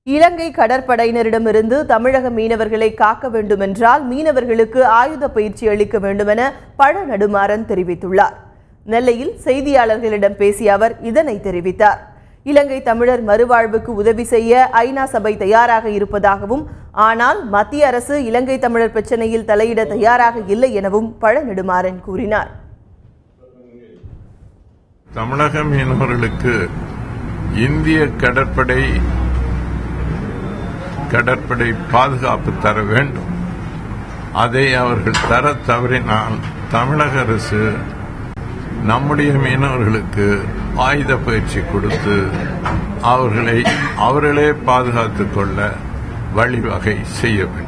இலங்கை கடற்படையினரிடமிருந்து தமிழக மீனவர்களை காக்க வேண்டுமென்றால் மீனவர்களுக்கு ஆயுத பயிற்சி அளிக்க வேண்டுமென பழ நடுமாறன் தெரிவித்துள்ளார் நெல்லையில் செய்தியாளர்களிடம் பேசிய அவர் இதனை தெரிவித்தார் இலங்கை தமிழர் மறுவாழ்வுக்கு உதவி செய்ய ஐநா சபை தயாராக இருப்பதாகவும் ஆனால் மத்திய அரசு இலங்கை தமிழர் பிரச்சனையில் தலையிட தயாராக இல்லை எனவும் பழ நெடுமாறன் கூறினார் தமிழக மீனவர்களுக்கு இந்திய கடற்படை கடற்படை பாதுகாப்பு தர வேண்டும் அதை அவர்கள் தர தவறினால் தமிழக அரசு நம்முடைய மீனவர்களுக்கு ஆயுத பயிற்சி கொடுத்து அவர்களை அவர்களே பாதுகாத்துக் கொள்ள வழிவகை செய்ய வேண்டும்